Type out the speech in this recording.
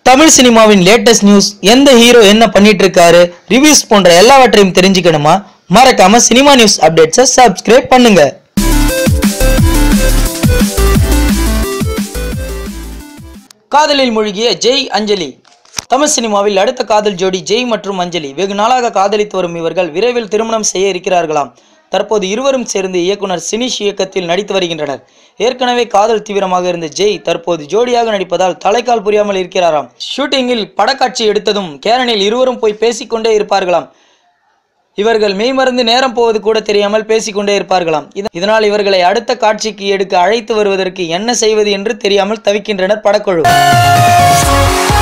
தமிழ் சினிமாவின் latest news எந்த hero என்ன பண்ணிட்டு இருக்காரு ரிவ்யூஸ் போன்ற எல்லாவற்றையும் தெரிஞ்சுக்கணுமா மறக்காம சினிமா நியூஸ் அப்டேட்ஸை சப்ஸ்கிரைப் பண்ணுங்க காதலில் மூழ்கிய ஜெய் அஞ்சலி தமிழ் சினிமாவில் அடுத்த காதல் ஜோடி ஜெய் மற்றும் அஞ்சலி வெகு நாளாக காதலித்து வரும் இவர்கள் விரைவில் திருமணம் செய்ய இருக்கிறார்களாம் தற்போது இருவரும் சேர்ந்து இயக்குனர் சினிஷ் இயக்கத்தில் நடித்து வருகின்றனர் ஏற்கனவே காதல் தீவிரமாக இருந்த ஜெய் தற்போது ஜோடியாக நடிப்பதால் தலைக்கால் புரியாமல் இருக்கிறாராம் ஷூட்டிங்கில் படக்காட்சி எடுத்ததும் கேரனில் இருவரும் போய் பேசிக்கொண்டே இருப்பார்களாம் இவர்கள் மெய்மறந்து நேரம் போவது கூட தெரியாமல் பேசிக்கொண்டே இருப்பார்களாம் இத- இதனால் இவர்களை அடுத்த காட்சிக்கு எடுக்க அழைத்து வருவதற்கு என்ன செய்வது என்று தெரியாமல் தவிக்கின்றனர் படக்குழு